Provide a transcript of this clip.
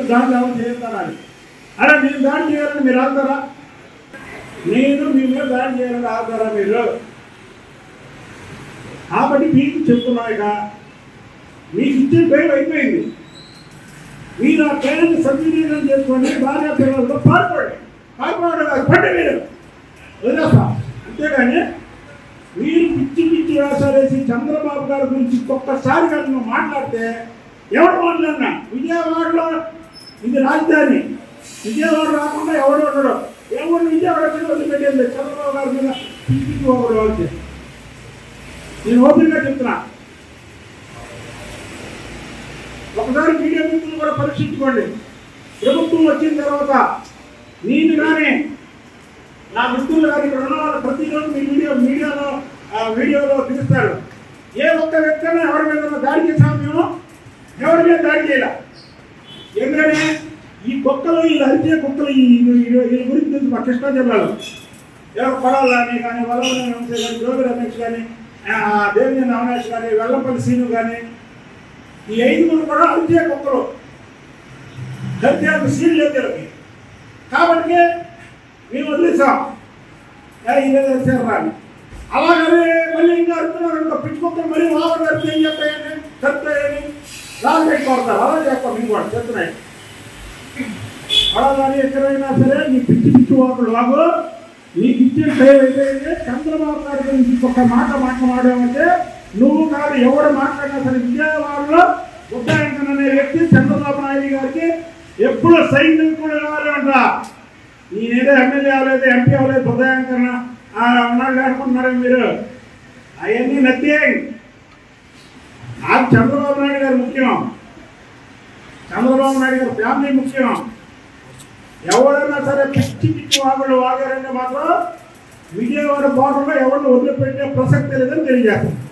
దాడి ఎవరు చేస్తారా అని అరే నేను దాడి చేయాలని మీరు ఆగుతారా నేను మీ మీద దాడి చేయాలని ఆగుతారా మీరు కాబట్టి మీకు చెప్తున్నాయిక మీకు ఇచ్చే భయం అయిపోయింది మీరు ఆ పేరుని సద్వినియోగం చేసుకోండి భార్య పిల్లలతో పాల్పడండి పాల్పడడం కాదు పండి మీరు వదిలేస్తా అంతేగాని మీరు పిచ్చి పిచ్చి వేషాలు వేసి చంద్రబాబు గారి గురించి ఒక్కసారి కానీ నువ్వు మాట్లాడితే ఎవడు మాట్లాడినా విజయవాడలో ఇది రాజధాని విజయవాడ రాకుండా ఎవడు ఉండడు ఎవరు విజయవాడ మీద వదిలిపెట్టేది చంద్రబాబు గారి మీద పిచ్చి పిచ్చి ఒకడు వాళ్ళకి నేను ఓపెన్గా చెప్తున్నా ఒకసారి మీడియా మిత్రులు కూడా పరీక్షించుకోండి ప్రభుత్వం వచ్చిన తర్వాత నేను కానీ నా మిత్రులు కానీ ఇక్కడ ఉన్న వాళ్ళు ప్రతిరోజు మీ వీడియో మీడియాలో ఆ, వీడియోలో చూపిస్తారు ఏ ఒక్క వ్యక్తి అయినా ఎవరి మీద దాడి చేసాము మేము ఎవరి మీద దాడి చేయాల ఎందుకని ఈ కుక్కలు ఈ అరిచే కుక్కలు ఈ ఈ- ఈ- వీళ్ళ గురించి తెలుసు మా కృష్ణా జిల్లాలో ఎవరు కొడాలి కానీ కానీ వల్లభనేని వంశీ కానీ జోగి రమేష్ కానీ దేవినేని అవినాష్ కానీ వెల్లంపల్లి సీను కానీ ఈ ఐదుగురు కూడా అరిచే కుక్కలు హత్యకు సీన్ లేదు వీళ్ళకి. కాబట్టి మేము వదిలేసాం ఏ, ఇదే తెలిసారు రాని అలాగనే మళ్ళీ ఇంకా అడుగుతున్నారు ఇంకా పిచ్చుకొక్కలు మళ్ళీ వావర్ గారికి ఏం చెప్తాయని చెప్తాయని రాజు పెట్టి కొడతారు అలా చెప్తాం మేము కూడా చెప్తున్నాయి అలా కానీ ఎక్కడైనా సరే నీ పిచ్చి పిచ్చి వాకుడు లాగు నీకు ఇచ్చిన టైం అయిపోయింది చంద్రబాబు గారి గురించి ఒక మాట మాట్లాడామంటే నువ్వు కాదు ఎవడు మాట్లాడినా సరే విజయవాడలో ఉద్దాయంకన్ అనే వ్యక్తి చంద్రబాబు నాయుడు గారికి ఎప్పుడు సైనికుడు కావాలంట నేనేదో ఎమ్మెల్యే అవ్వలేదు ఎంపీ అవ్వలేదు ఉదయాంకరణ ఉన్నాడు అనుకుంటున్నారు మీరు అవన్నీ నథింగ్ నాకు చంద్రబాబు నాయుడు గారు ముఖ్యం చంద్రబాబు నాయుడు గారి ఫ్యామిలీ ముఖ్యం ఎవరైనా సరే పిచ్చి పిచ్చి వాగులు వాగారంటే మాత్రం విజయవాడ బార్డర్లో ఎవరిని వదిలిపెట్టే ప్రసక్తి లేదని తెలియజేస్తాం